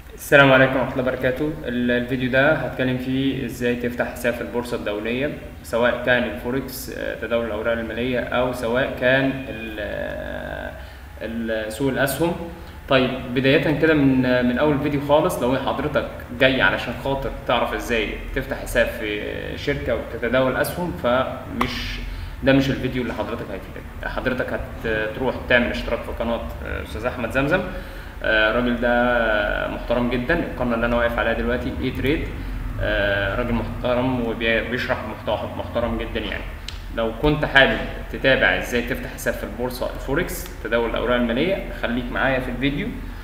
السلام عليكم ورحمة الله وبركاته ال- الفيديو ده هتكلم فيه ازاي تفتح حساب في البورصة الدولية سواء كان الفوركس آه، تداول الأوراق المالية أو سواء كان ال- آه، ال- سوق الأسهم طيب بداية كده من آه، من أول فيديو خالص لو حضرتك جاي علشان خاطر تعرف ازاي تفتح حساب في شركة وتتداول أسهم فمش ده مش الفيديو اللي حضرتك هيفيدك حضرتك هتروح تعمل اشتراك في قناة آه، أستاذ أحمد زمزم آه، الراجل ده محترم جدا القناه اللي انا واقف عليها دلوقتي اي تريد راجل محترم وبيشرح محتوى محترم جدا يعني لو كنت حابب تتابع ازاي تفتح حساب في البورصه الفوركس تداول الاوراق الماليه خليك معايا في الفيديو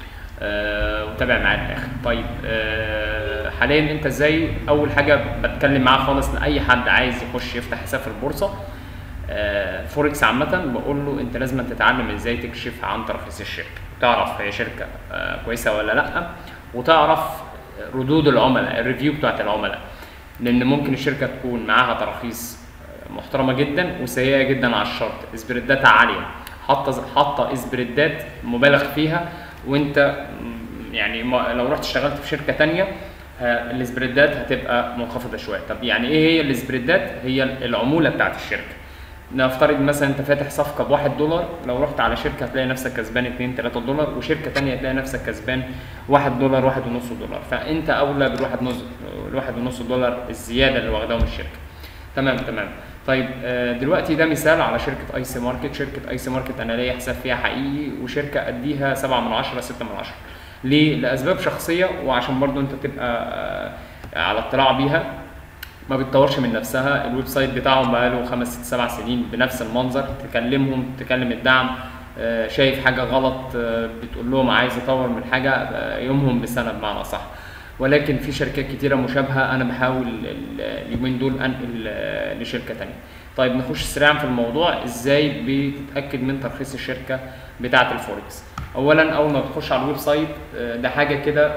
آه، وتابع معايا للاخر طيب آه، حاليا انت ازاي اول حاجه بتكلم معاه خالص لاي حد عايز يخش يفتح حساب في البورصه آه، فوركس عامة بقول له انت لازم تتعلم ازاي تكشف عن تراخيص الشركة تعرف هي شركة آه، كويسة ولا لا وتعرف ردود العملاء الريفيو بتاعت العملاء لان ممكن الشركة تكون معاها تراخيص آه، محترمة جدا وسيئة جدا على الشرط اسبريداتها عالية حاطة حاطة اسبريدات مبالغ فيها وانت م، يعني ما- لو رحت اشتغلت في شركة تانية ه- الاسبريدات هتبقى منخفضة شوية طب يعني ايه هي الاسبريدات هي العمولة بتاعت الشركة نفترض مثلا انت فاتح صفقه بواحد دولار لو رحت على شركه هتلاقي نفسك كسبان 2 3 دولار وشركه تانية هتلاقي نفسك كسبان 1 دولار 1 ونص دولار فانت اولى بالواحد نص الواحد ونص دولار الزياده اللي واخداهم الشركه تمام تمام طيب آه، دلوقتي ده مثال على شركه اي سي ماركت شركه اي سي ماركت انا ليا حساب فيها حقيقي وشركه اديها 7 من 10 6 من 10 ليه لاسباب شخصيه وعشان برضو انت تبقى آه، على اطلاع بيها ما بتطورش من نفسها الويب سايت بتاعهم بقاله خمس ست سبع سنين بنفس المنظر تكلمهم تكلم الدعم آه، شايف حاجه غلط آه، بتقول لهم عايز اطور من حاجه آه، يومهم بسنه بمعنى صح ولكن في شركات كتيره مشابهه انا بحاول ال- اليومين دول انقل آه، لشركه تانية طيب نخش سريعا في الموضوع ازاي بتتاكد من ترخيص الشركه بتاعه الفوركس اولا اول ما بتخش على الويب سايت آه، ده حاجه كده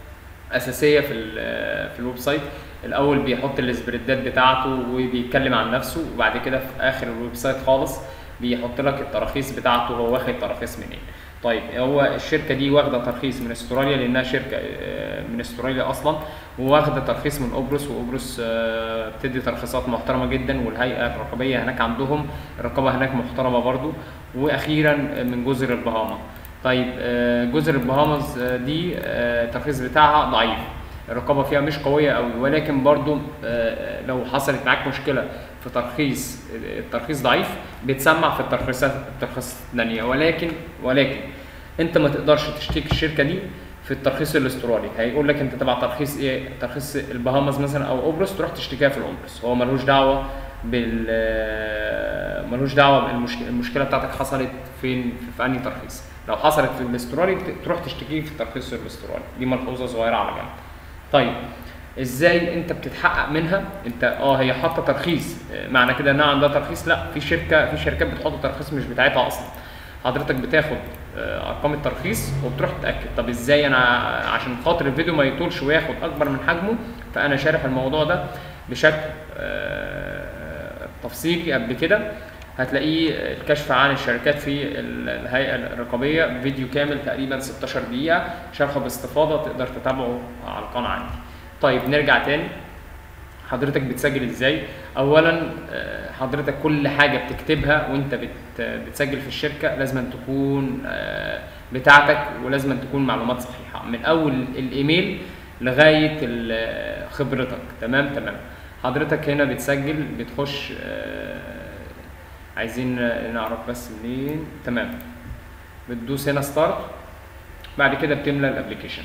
اساسيه في ال- في الويب سايت الاول بيحط السبريدات بتاعته وبيتكلم عن نفسه وبعد كده في اخر الويب سايت خالص بيحط لك التراخيص بتاعته هو واخد تراخيص منين طيب هو الشركه دي واخده ترخيص من استراليا لانها شركه آه، من استراليا اصلا وواخده ترخيص من قبرص وقبرص آه، بتدي ترخيصات محترمه جدا والهيئه الرقابيه هناك عندهم الرقابه هناك محترمه برضو واخيرا من جزر البهاما طيب آه، جزر البهامز آه، دي آه، الترخيص بتاعها ضعيف الرقابه فيها مش قويه قوي ولكن برضو آه، لو حصلت معاك مشكله في ترخيص الترخيص ضعيف بتسمع في الترخيصات الترخيصات الثانيه ولكن ولكن انت ما تقدرش تشتكي الشركه دي في الترخيص الاسترالي هيقول لك انت تبع ترخيص ايه ترخيص البهامز مثلا او قبرص تروح تشتكيها في القبرص هو ملوش دعوه بال ملوش دعوه بالمشكله المشكله بتاعتك حصلت فين في, في انهي ترخيص لو حصلت في الاسترالي ت- تروح تشتكيه في الترخيص الاسترالي دي ملحوظه صغيره على جنب طيب ازاي انت بتتحقق منها انت اه هي حاطه ترخيص آه، معنى كده انها عندها ترخيص لا في شركه في شركات بتحط ترخيص مش بتاعتها اصلا حضرتك بتاخد آه، ارقام الترخيص وبتروح تتاكد طب ازاي انا عشان خاطر الفيديو ما يطولش وياخد اكبر من حجمه فانا شارح الموضوع ده بشكل آه، تفصيلي قبل كده هتلاقيه الكشف عن الشركات في ال- الهيئه الرقابيه فيديو كامل تقريبا 16 دقيقه شرحه باستفاضه تقدر تتابعه على القناه عندي طيب نرجع تاني حضرتك بتسجل ازاي اولا آه، حضرتك كل حاجه بتكتبها وانت بت بتسجل في الشركه لازم تكون آه، بتاعتك ولازم تكون معلومات صحيحه من اول الايميل لغايه ال- خبرتك تمام تمام حضرتك هنا بتسجل بتخش آه، عايزين نعرف بس منين تمام بتدوس هنا ستارت بعد كده بتملى الابلكيشن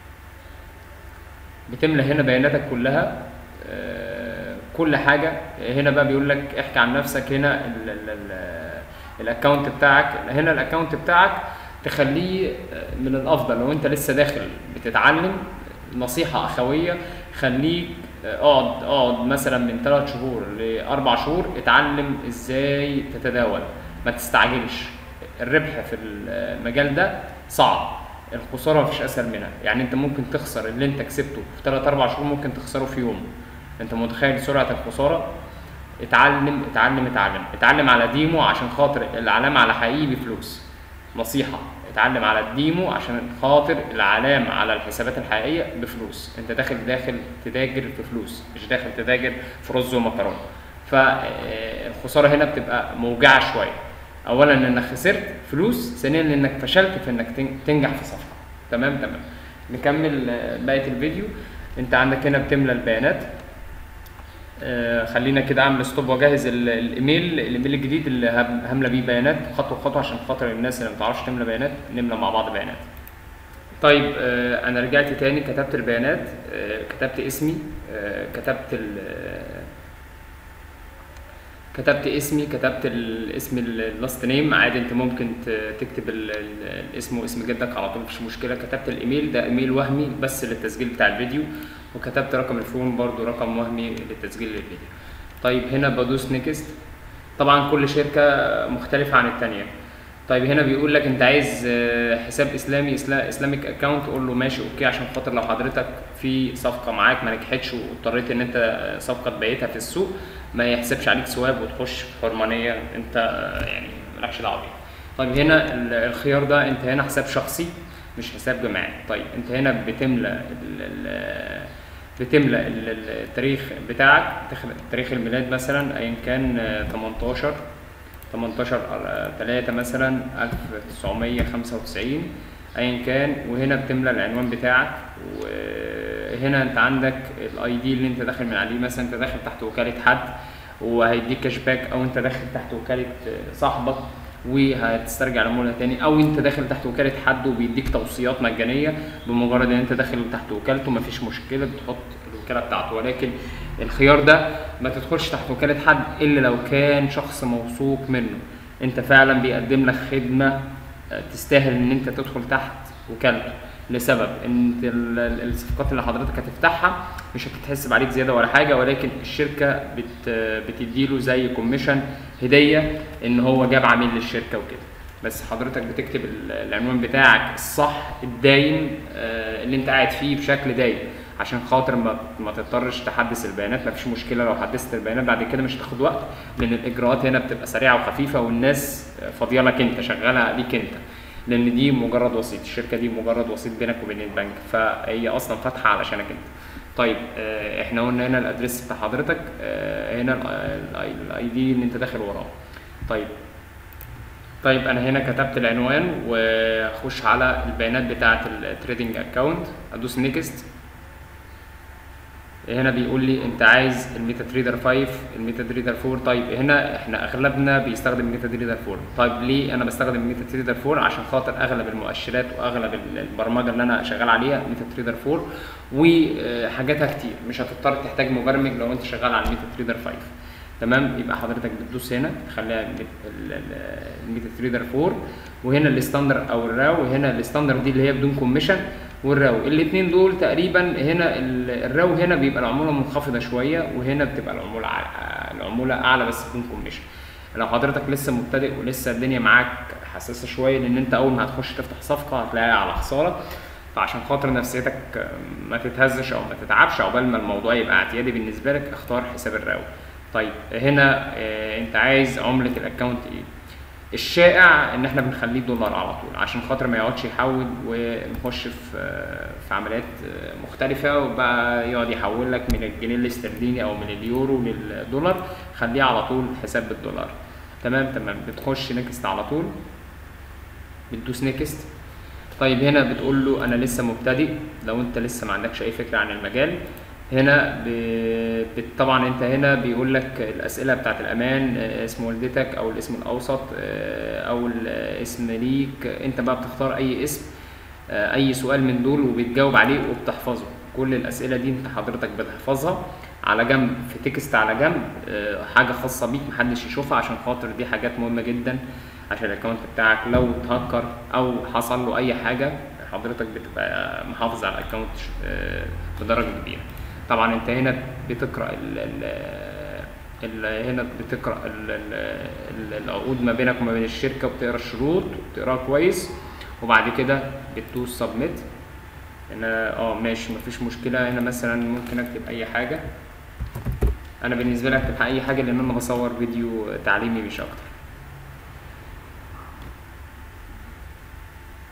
بتملى هنا بياناتك كلها آه، كل حاجه هنا بقى بيقول لك احكي عن نفسك هنا ال- ال- ال- الاكونت بتاعك هنا الاكونت بتاعك تخليه آه، من الافضل لو انت لسه داخل بتتعلم نصيحه اخويه خليك آه، اقعد اقعد مثلا من ثلاث شهور لاربع شهور اتعلم ازاي تتداول ما تستعجلش الربح في المجال ده صعب الخساره مفيش اسهل منها يعني انت ممكن تخسر اللي انت كسبته في 3 4 شهور ممكن تخسره في يوم انت متخيل سرعه الخساره اتعلم اتعلم اتعلم اتعلم على ديمو عشان خاطر العلامه على حقيقي بفلوس نصيحه اتعلم على الديمو عشان خاطر العلامة على الحسابات الحقيقية بفلوس انت داخل داخل تتاجر في فلوس مش داخل تتاجر في رز ومكرونة فالخسارة هنا بتبقى موجعة شوية اولا انك خسرت فلوس ثانيا انك فشلت في انك تن- تنجح في صفقة تمام تمام نكمل آه، بقية الفيديو انت عندك هنا بتملى البيانات آه، خلينا كده اعمل ستوب واجهز ال- الايميل الايميل الجديد اللي هم- هملى بيه بيانات خطوه بخطوه عشان خاطر الناس اللي ما تعرفش تملى بيانات نملى مع بعض بيانات طيب آه، انا رجعت تاني كتبت البيانات آه، كتبت اسمي آه، كتبت ال آه، كتبت اسمي كتبت الاسم اللاست نيم عادي انت ممكن ت- تكتب ال- ال- الاسم واسم جدك على طول مفيش مشكله كتبت الايميل ده ايميل وهمي بس للتسجيل بتاع الفيديو وكتبت رقم الفون برضو رقم وهمي للتسجيل للفيديو طيب هنا بدوس نيكست طبعا كل شركه مختلفه عن التانيه طيب هنا بيقول لك انت عايز آه، حساب اسلامي اسلامك اكونت قول له ماشي اوكي عشان خاطر لو حضرتك في صفقه معاك ما نجحتش واضطريت ان انت آه، صفقه تبيتها في السوق ما يحسبش عليك سواب وتخش في حرمانيه انت آه، يعني مالكش دعوه بيها طيب هنا ال- الخيار ده انت هنا حساب شخصي مش حساب جماعي طيب انت هنا بتملى ال ال بتملى ال- ال- التاريخ بتاعك تخ- تاريخ الميلاد مثلا ايا كان آه، 18 18 3 مثلا 1995 ايا كان وهنا بتملى العنوان بتاعك وهنا انت عندك الاي دي اللي انت داخل من عليه مثلا انت داخل تحت وكاله حد وهيديك كاش باك او انت داخل تحت وكاله صاحبك وهتسترجع العموله تاني او انت داخل تحت وكاله حد وبيديك توصيات مجانيه بمجرد ان انت داخل تحت وكالته مفيش مشكله بتحط الوكاله بتاعته ولكن الخيار ده ما تدخلش تحت وكاله حد الا لو كان شخص موثوق منه انت فعلا بيقدم لك خدمه آه، تستاهل ان انت تدخل تحت وكالته لسبب ان ال- ال- الصفقات اللي حضرتك هتفتحها مش هتتحسب عليك زياده ولا حاجه ولكن الشركه بت بتديله زي كوميشن هديه ان هو جاب عميل للشركه وكده بس حضرتك بتكتب ال- العنوان بتاعك الصح الدايم آه، اللي انت قاعد فيه بشكل دايم عشان خاطر ما ما تضطرش تحدث البيانات مفيش مشكله لو حدثت البيانات بعد كده مش هتاخد وقت لان الاجراءات هنا بتبقى سريعه وخفيفه والناس فاضيه لك انت شغاله ليك انت لان دي مجرد وسيط الشركه دي مجرد وسيط بينك وبين البنك فهي اصلا فاتحه علشانك انت طيب آه، احنا قلنا هنا الادريس بتاع حضرتك آه، هنا الاي دي اللي انت داخل وراه طيب طيب انا هنا كتبت العنوان واخش على البيانات بتاعه التريدنج اكونت ادوس نيكست هنا بيقول لي انت عايز الميتا تريدر 5 الميتا تريدر 4 طيب هنا احنا اغلبنا بيستخدم الميتا تريدر 4 طيب ليه انا بستخدم الميتا تريدر 4 عشان خاطر اغلب المؤشرات واغلب ال- البرمجه اللي انا شغال عليها ميتا تريدر 4 وحاجاتها كتير مش هتضطر تحتاج مبرمج لو انت شغال على الميتا تريدر 5 تمام يبقى حضرتك بتدوس هنا تخليها الميت- ال- ال- الميتا تريدر 4 وهنا الستاندر او الراو وهنا الستاندر دي اللي هي بدون كوميشن والراو الاثنين دول تقريبا هنا ال- الراو هنا بيبقى العموله منخفضه شويه وهنا بتبقى العموله أع- العموله اعلى بس بدون كوميشن لو حضرتك لسه مبتدئ ولسه الدنيا معاك حساسه شويه لان انت اول ما هتخش تفتح صفقه هتلاقيها على خساره فعشان خاطر نفسيتك ما تتهزش او ما تتعبش عقبال ما الموضوع يبقى اعتيادي بالنسبه لك اختار حساب الراو طيب هنا آه، انت عايز عمله الاكونت ايه الشائع ان احنا بنخليه دولار على طول عشان خاطر ما يقعدش يحول ونخش في في عمليات مختلفه وبقى يقعد يحول لك من الجنيه الاسترليني او من اليورو للدولار خليه على طول حساب بالدولار تمام تمام بتخش نكست على طول بتدوس نكست طيب هنا بتقول له انا لسه مبتدئ لو انت لسه ما عندكش اي فكره عن المجال هنا ب... بت- طبعا انت هنا بيقول لك الاسئله بتاعت الامان آه، اسم والدتك او الاسم الاوسط آه، او الاسم ليك انت بقى بتختار اي اسم آه، اي سؤال من دول وبتجاوب عليه وبتحفظه كل الاسئله دي انت حضرتك بتحفظها على جنب في تكست على جنب آه، حاجه خاصه بيك محدش يشوفها عشان خاطر دي حاجات مهمه جدا عشان الاكونت بتاعك لو اتهكر او حصل له اي حاجه حضرتك بتبقى محافظ على الاكونت آه، بدرجه كبيره طبعا انت هنا بتقرا ال ال ال هنا بتقرا ال ال ال العقود ما بينك وما بين الشركه وبتقرا الشروط وبتقراها كويس وبعد كده بتدوس سبميت انا اه ماشي مفيش مشكله هنا مثلا ممكن اكتب اي حاجه انا بالنسبه لي اكتب اي حاجه لان انا بصور فيديو تعليمي مش اكتر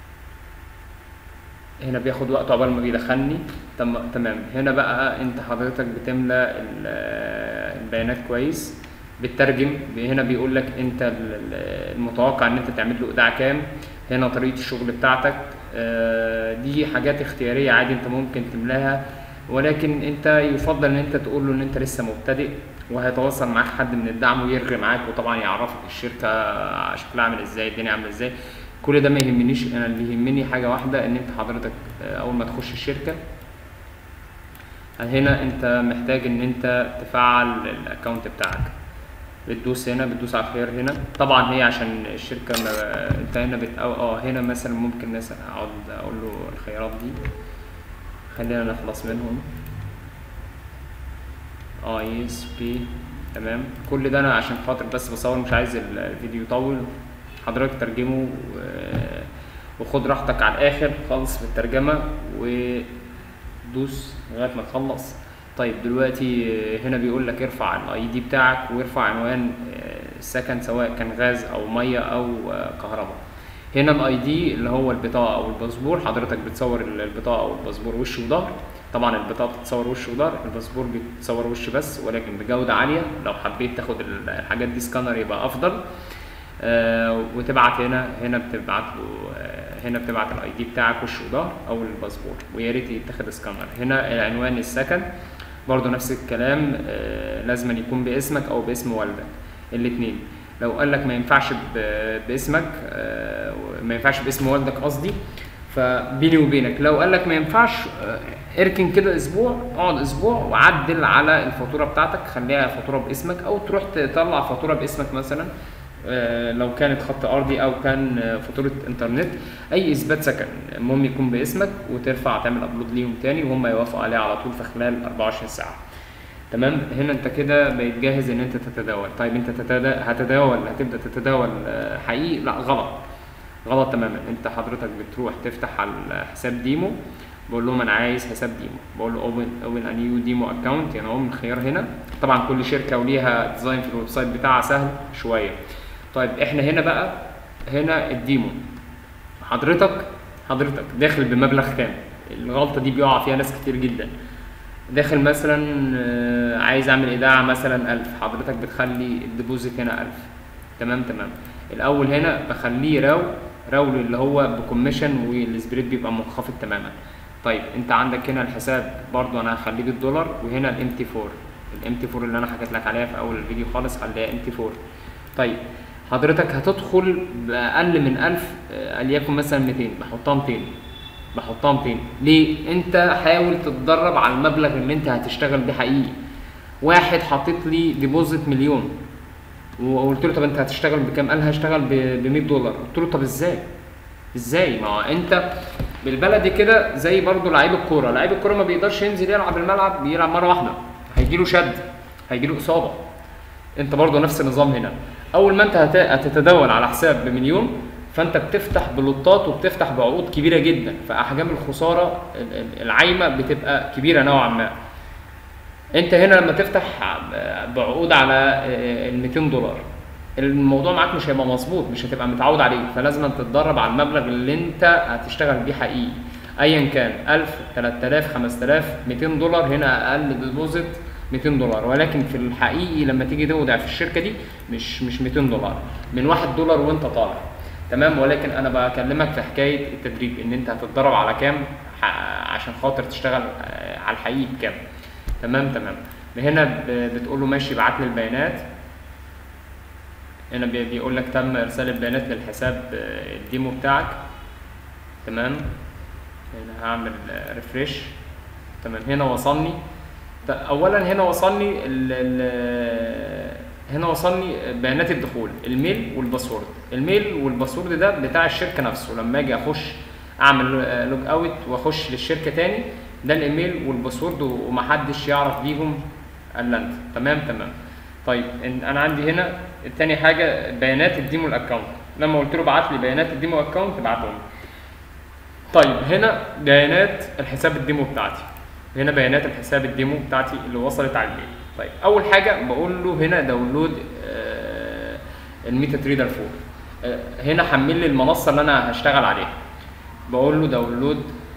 هنا بياخد وقت عقبال ما بيدخلني تم تمام هنا بقى انت حضرتك بتملى ال- البيانات كويس بتترجم هنا بيقول لك انت ال- ال- المتوقع ان انت تعمل له ايداع كام هنا طريقه الشغل بتاعتك آه، دي حاجات اختياريه عادي انت ممكن تملاها ولكن انت يفضل ان انت تقول له ان انت لسه مبتدئ وهيتواصل معاك حد من الدعم ويرغي معاك وطبعا يعرفك الشركه شكلها عامل ازاي الدنيا عامله ازاي كل ده ما يهمنيش انا اللي يهمني حاجه واحده ان انت حضرتك آه، اول ما تخش الشركه هنا انت محتاج ان انت تفعل الاكونت بتاعك بتدوس هنا بتدوس على الخيار هنا طبعا هي عشان الشركه ما انت هنا بت... أو اه هنا مثلا ممكن مثلا اقعد اقول له الخيارات دي خلينا نخلص منهم اي اس بي تمام كل ده انا عشان خاطر بس بصور مش عايز ال- الفيديو يطول حضرتك ترجمه و- وخد راحتك على الاخر خالص في الترجمه ودوس لغايه ما تخلص طيب دلوقتي هنا بيقول لك ارفع الاي دي بتاعك وارفع عنوان آه، السكن سواء كان غاز او ميه او آه، كهرباء هنا الاي دي اللي هو البطاقه او الباسبور حضرتك بتصور ال- البطاقه او الباسبور وش وظهر طبعا البطاقه بتتصور وش وظهر الباسبور بيتصور وش بس ولكن بجوده عاليه لو حبيت تاخد ال- الحاجات دي سكانر يبقى افضل آه وتبعت هنا هنا بتبعت له آه هنا بتبعت الاي دي بتاعك وش وظهر او الباسبور ويا ريت يتاخد سكانر هنا العنوان السكن برضو نفس الكلام آه لازم يكون باسمك او باسم والدك الاثنين لو قال لك ما ينفعش ب- باسمك آه ما ينفعش باسم والدك قصدي فبيني وبينك لو قال لك ما ينفعش آه، اركن كده اسبوع اقعد اسبوع وعدل على الفاتوره بتاعتك خليها فاتوره باسمك او تروح تطلع فاتوره باسمك مثلا آه، لو كانت خط ارضي او كان آه، فاتوره انترنت اي اثبات سكن المهم يكون باسمك وترفع تعمل ابلود ليهم تاني وهم يوافقوا عليه على طول في خلال 24 ساعه تمام هنا انت كده بقيت جاهز ان انت تتداول طيب انت تتدا... هتداول هتبدا تتداول آه، حقيقي لا غلط غلط تماما انت حضرتك بتروح تفتح على حساب ديمو بقول لهم انا عايز حساب ديمو بقول له اوبن اوبن ا نيو ديمو اكونت يعني اهو من الخيار هنا طبعا كل شركه وليها ديزاين في الويب سايت بتاعها سهل شويه طيب احنا هنا بقى هنا الديمو حضرتك حضرتك داخل بمبلغ كام الغلطه دي بيقع فيها ناس كتير جدا داخل مثلا آه، عايز اعمل ايداع مثلا 1000 حضرتك بتخلي الديبوزيت هنا 1000 تمام تمام الاول هنا بخليه راو راو اللي هو بكوميشن والسبريد بيبقى منخفض تماما طيب انت عندك هنا الحساب برضو انا هخليه بالدولار وهنا الام تي 4 الام تي 4 اللي انا حكيت لك عليها في اول الفيديو خالص خليها ام تي 4 طيب حضرتك هتدخل باقل من 1000 آه، وليكن مثلا 200 بحطها 200 بحطها 200 ليه انت حاول تتدرب على المبلغ اللي انت هتشتغل بيه حقيقي واحد حاطط لي ديبوزيت مليون وقلت له طب انت هتشتغل بكام قال هشتغل ب 100 دولار قلت له طب ازاي ازاي ما هو انت بالبلدي كده زي برضه لعيب الكوره لعيب الكوره ما بيقدرش ينزل يلعب الملعب بيلعب مره واحده هيجي له شد هيجي له اصابه انت برضه نفس النظام هنا اول ما انت هت- هتتداول على حساب بمليون فانت بتفتح بلوتات وبتفتح بعقود كبيره جدا فاحجام الخساره ال- ال- العايمه بتبقى كبيره نوعا ما انت هنا لما تفتح بعقود على ال 200 دولار الموضوع معاك مش هيبقى مظبوط مش هتبقى متعود عليه فلازم تتدرب على المبلغ اللي انت هتشتغل بيه حقيقي ايا كان 1000 3000 5000 200 دولار هنا اقل ديبوزيت 200 دولار ولكن في الحقيقي لما تيجي تودع في الشركه دي مش مش 200 دولار من 1 دولار وانت طالع تمام ولكن انا بكلمك في حكايه التدريب ان انت هتتدرب على كام ح- عشان خاطر تشتغل آه، على الحقيقي بكام تمام تمام هنا ب- بتقول له ماشي ابعت لي البيانات هنا بي- بيقول لك تم ارسال البيانات للحساب آه، الديمو بتاعك تمام هنا هعمل ريفريش تمام هنا وصلني ت- اولا هنا وصلني ال ال هنا وصلني بيانات الدخول الميل والباسورد الميل والباسورد ده بتاع الشركه نفسه لما اجي اخش اعمل لوج اوت واخش للشركه تاني ده الايميل والباسورد ومحدش يعرف بيهم الا انت تمام تمام طيب إن- انا عندي هنا تاني حاجه بيانات الديمو الاكونت لما قلت له ابعت لي بيانات الديمو اكونت بعتهم لي. طيب هنا بيانات الحساب الديمو بتاعتي هنا بيانات الحساب الديمو بتاعتي اللي وصلت على الميل طيب اول حاجه بقول له هنا داونلود آه الميتا تريدر 4 آه هنا حمل لي المنصه اللي انا هشتغل عليها بقول له داونلود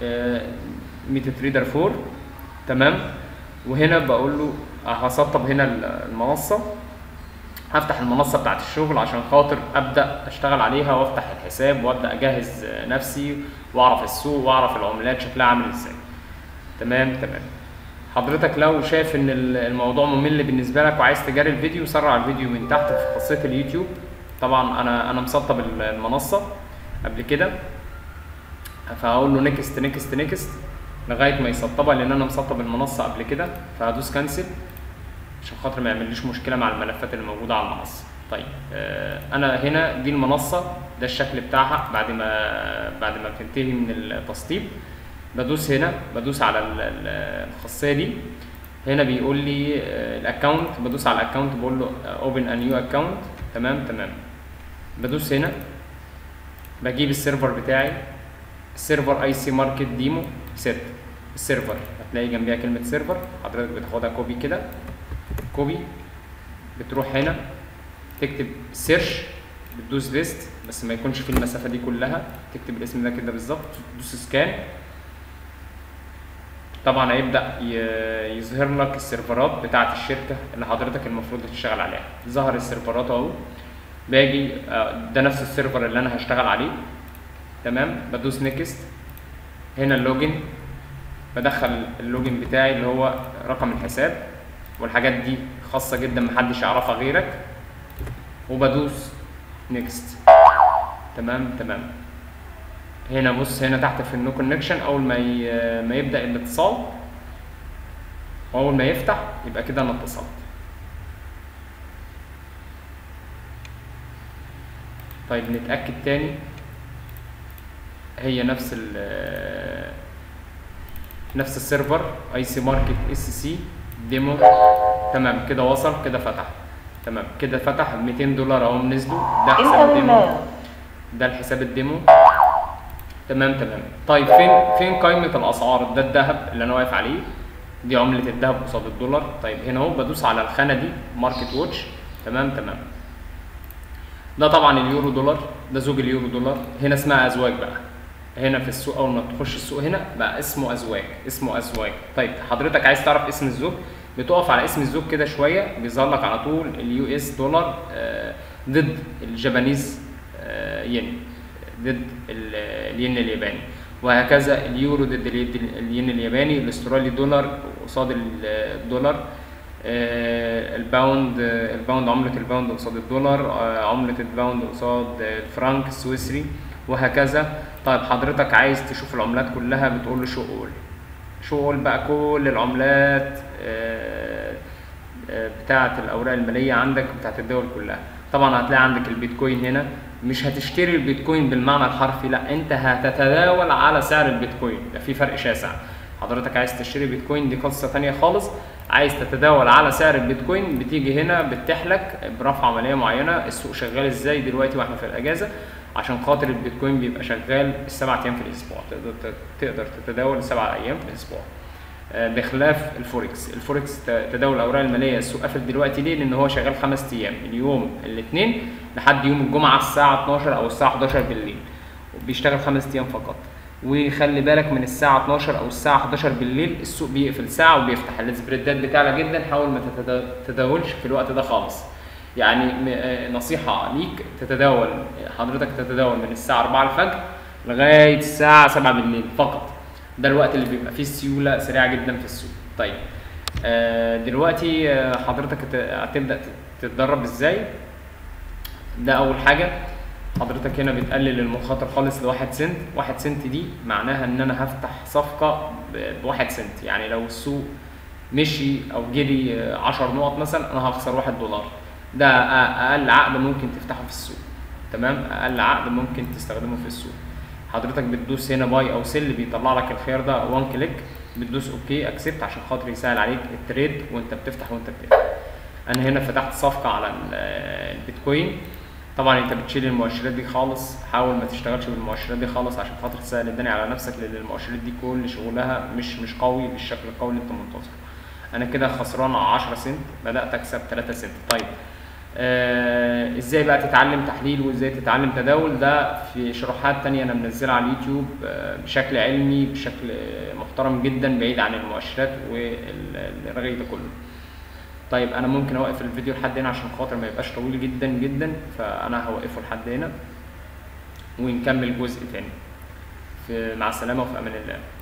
ميتا تريدر 4 تمام وهنا بقول له هسطب هنا المنصه هفتح المنصه بتاعت الشغل عشان خاطر ابدا اشتغل عليها وافتح الحساب وابدا اجهز نفسي واعرف السوق واعرف العملات شكلها عامل ازاي تمام تمام حضرتك لو شايف ان الموضوع ممل بالنسبه لك وعايز تجاري الفيديو سرع الفيديو من تحت في خاصيه اليوتيوب طبعا انا انا مسطب المنصه قبل كده فهقول له نيكست نيكست نيكست لغايه ما يسطبها لان انا مسطب المنصه قبل كده فهدوس كانسل عشان خاطر ما يعمليش مشكله مع الملفات اللي موجوده على المنصه طيب آه انا هنا دي المنصه ده الشكل بتاعها بعد ما بعد ما بتنتهي من التسطيب بدوس هنا بدوس على الخاصيه دي هنا بيقول لي الاكونت بدوس على الاكونت بقول له اوبن ا نيو اكونت تمام تمام بدوس هنا بجيب السيرفر بتاعي السيرفر اي سي ماركت ديمو ست السيرفر هتلاقي جنبيها كلمه سيرفر حضرتك بتاخدها كوبي كده كوبي بتروح هنا تكتب سيرش بتدوس بيست بس ما يكونش في المسافه دي كلها تكتب الاسم ده كده بالظبط تدوس سكان طبعا هيبدا يظهر لك السيرفرات بتاعه الشركه اللي حضرتك المفروض تشتغل عليها ظهر السيرفرات اهو باجي ده نفس السيرفر اللي انا هشتغل عليه تمام بدوس نيكست هنا اللوجن بدخل اللوجن بتاعي اللي هو رقم الحساب والحاجات دي خاصه جدا محدش يعرفها غيرك وبدوس نيكست تمام تمام هنا بص هنا تحت في النو كونكشن اول ما ما يبدا الاتصال واول ما يفتح يبقى كده انا اتصلت طيب نتاكد تاني هي نفس ال نفس السيرفر اي سي ماركت اس سي ديمو تمام كده وصل كده فتح تمام كده فتح 200 دولار اهو نزلوا ده حساب الديمو ده الحساب الديمو تمام تمام طيب فين فين قائمه الاسعار ده الذهب اللي انا واقف عليه دي عمله الذهب قصاد الدولار طيب هنا اهو بدوس على الخانه دي ماركت واتش تمام تمام ده طبعا اليورو دولار ده زوج اليورو دولار هنا اسمها ازواج بقى هنا في السوق اول ما تخش السوق هنا بقى اسمه ازواج اسمه ازواج طيب حضرتك عايز تعرف اسم الزوج بتقف على اسم الزوج كده شويه بيظهر لك على طول اليو اس دولار آه ضد الجابانيز آه ين ضد الين الياباني وهكذا اليورو ضد الين الياباني الاسترالي دولار قصاد الدولار آه الباوند الباوند عملة الباوند قصاد الدولار عملة الباوند قصاد الفرنك السويسري وهكذا طيب حضرتك عايز تشوف العملات كلها بتقول له شو اول شو اول بقى كل العملات بتاعة الأوراق المالية عندك بتاعة الدول كلها طبعا هتلاقي عندك البيتكوين هنا مش هتشتري البيتكوين بالمعنى الحرفي لا انت هتتداول على سعر البيتكوين ده في فرق شاسع حضرتك عايز تشتري بيتكوين دي قصة تانية خالص عايز تتداول على سعر البيتكوين بتيجي هنا بتحلك برفع عملية معينة السوق شغال ازاي دلوقتي واحنا في الأجازة عشان خاطر البيتكوين بيبقى شغال السبع ايام في الاسبوع تقدر تقدر تتداول سبع ايام في الاسبوع بخلاف الفوركس الفوركس تداول الاوراق الماليه السوق قافل دلوقتي ليه لان هو شغال خمس ايام من يوم الاثنين لحد يوم الجمعه الساعه 12 او الساعه 11 بالليل وبيشتغل خمس ايام فقط وخلي بالك من الساعه 12 او الساعه 11 بالليل السوق بيقفل ساعه وبيفتح السبريدات بتاعلى جدا حاول ما تتداولش في الوقت ده خالص يعني نصيحة ليك تتداول حضرتك تتداول من الساعة 4 الفجر لغاية الساعة 7 بالليل فقط ده الوقت اللي بيبقى فيه سيولة سريعة جدا في السوق طيب دلوقتي حضرتك هتبدأ تتدرب ازاي ده أول حاجة حضرتك هنا بتقلل المخاطر خالص لواحد سنت واحد سنت دي معناها ان انا هفتح صفقة بواحد سنت يعني لو السوق مشي او جري 10 نقط مثلا انا هخسر واحد دولار ده اقل عقد ممكن تفتحه في السوق تمام اقل عقد ممكن تستخدمه في السوق حضرتك بتدوس هنا باي او سيل بيطلع لك الخيار ده وان كليك بتدوس اوكي اكسبت عشان خاطر يسهل عليك التريد وانت بتفتح وانت بتفتح انا هنا فتحت صفقه على البيتكوين طبعا انت بتشيل المؤشرات دي خالص حاول ما تشتغلش بالمؤشرات دي خالص عشان خاطر تسهل الدنيا على نفسك لان المؤشرات دي كل شغلها مش مش قوي بالشكل القوي اللي انت منتظره انا كده خسران 10 سنت بدات اكسب 3 سنت طيب آه، ازاي بقى تتعلم تحليل وازاي تتعلم تداول ده في شروحات تانية انا منزلها على اليوتيوب آه، بشكل علمي بشكل محترم جدا بعيد عن المؤشرات والرغي ده كله طيب انا ممكن اوقف الفيديو لحد هنا عشان خاطر ما يبقاش طويل جدا جدا فانا هوقفه لحد هنا ونكمل جزء تاني في مع السلامة وفي امان الله